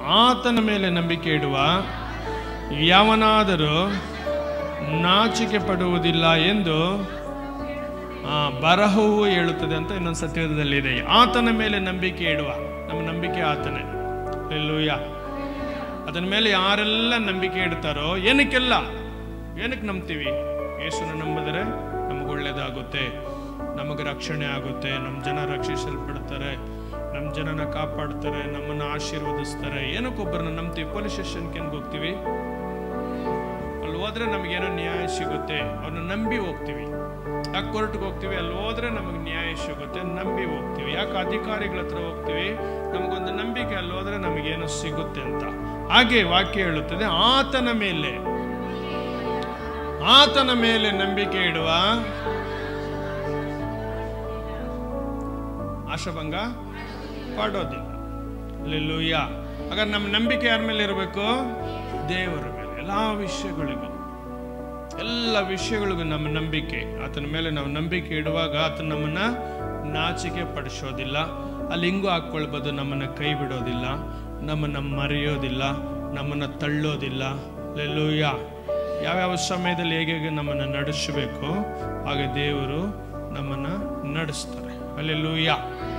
ಆತನ ಮೇಲೆ ನಂಬಿಕೆ ಇಡುವ ಯಾವನಾದರೂ ನಾಚಿಕೆ ಪಡುವುದಿಲ್ಲ ಎಂದು ಆ, ಬರಹವು ಹೇಳುತ್ತದೆ ಅಂತ ಇನ್ನೊಂದು ಸತ್ಯದಲ್ಲಿ ಇದೆ ಆತನ ಮೇಲೆ ನಂಬಿಕೆ ಇಡುವ ನಮ್ಮ ನಂಬಿಕೆ ಆತನೇ ಎಲ್ಲೂಯ ಅದರ ಮೇಲೆ ಯಾರೆಲ್ಲ ನಂಬಿಕೆ ಇಡ್ತಾರೋ ಏನಕ್ಕೆಲ್ಲ ಏನಕ್ಕೆ ನಂಬ್ತೀವಿ ಯೇಸುನ ನಂಬಿದರೆ ನಮಗೆ ಒಳ್ಳೇದಾಗುತ್ತೆ ನಮಗೆ ರಕ್ಷಣೆ ಆಗುತ್ತೆ ನಮ್ಮ ಜನ ರಕ್ಷಿಸಲ್ಪಡ್ತಾರೆ ನಮ್ಮ ಜನನ ಕಾಪಾಡ್ತಾರೆ ನಮ್ಮನ್ನ ಆಶೀರ್ವದಿಸ್ತಾರೆ ಏನಕ್ಕೊಬ್ಬರನ್ನ ನಂಬ್ತೀವಿ ಪೊಲೀಸ್ ಸ್ಟೇಷನ್ಗೆ ಹೆಂಗೆ ಹೋಗ್ತೀವಿ ಅಲ್ಲಿ ಹೋದ್ರೆ ನಮಗೇನೋ ನ್ಯಾಯ ಸಿಗುತ್ತೆ ಅವ್ರನ್ನ ನಂಬಿ ಹೋಗ್ತೀವಿ ಯಾಕೆ ಕೋರ್ಟ್ಗೆ ಹೋಗ್ತೀವಿ ಅಲ್ಲಿ ಹೋದ್ರೆ ನಮಗೆ ನ್ಯಾಯ ಸಿಗುತ್ತೆ ನಂಬಿ ಹೋಗ್ತೀವಿ ಯಾಕೆ ಅಧಿಕಾರಿಗಳ ಹತ್ರ ಹೋಗ್ತೀವಿ ನಮಗೊಂದು ನಂಬಿಕೆ ಅಲ್ಲಿ ಹೋದ್ರೆ ನಮಗೇನೋ ಸಿಗುತ್ತೆ ಅಂತ ಹಾಗೆ ವಾಕ್ಯ ಹೇಳುತ್ತದೆ ಆತನ ಮೇಲೆ ಆತನ ಮೇಲೆ ನಂಬಿಕೆ ಇಡುವ ಆಶಭಂಗ ಪಡೋದಿಲ್ಲ ಲೆಲ್ಲೂಯ್ಯ ಹಾಗಾದ್ರೆ ನಮ್ಮ ನಂಬಿಕೆ ಯಾರ ಮೇಲೆ ಇರಬೇಕು ದೇವರ ಮೇಲೆ ಎಲ್ಲ ವಿಷಯಗಳಿಗೂ ಎಲ್ಲ ವಿಷಯಗಳಿಗೂ ನಮ್ಮ ನಂಬಿಕೆ ಆತನ ಮೇಲೆ ನಾವು ನಂಬಿಕೆ ಇಡುವಾಗ ಆತ ನಮ್ಮನ್ನ ನಾಚಿಕೆ ಪಡಿಸೋದಿಲ್ಲ ಅಲ್ಲಿ ಹಿಂಗೂ ಹಾಕ್ಕೊಳ್ಬೋದು ನಮ್ಮನ್ನ ಕೈ ಬಿಡೋದಿಲ್ಲ ನಮ್ಮನ್ನ ಮರೆಯೋದಿಲ್ಲ ನಮ್ಮನ್ನ ತಳ್ಳೋದಿಲ್ಲ ಲೆಲ್ಲೂಯ್ಯ ಯಾವ್ಯಾವ ಸಮಯದಲ್ಲಿ ಹೇಗೆ ಹೇಗೆ ನಮ್ಮನ್ನ ನಡೆಸಬೇಕು ಹಾಗೆ ದೇವರು ನಮ್ಮನ್ನ ನಡೆಸ್ತಾರೆ ಅಲ್ಲೆಲ್ಲೂಯ್ಯ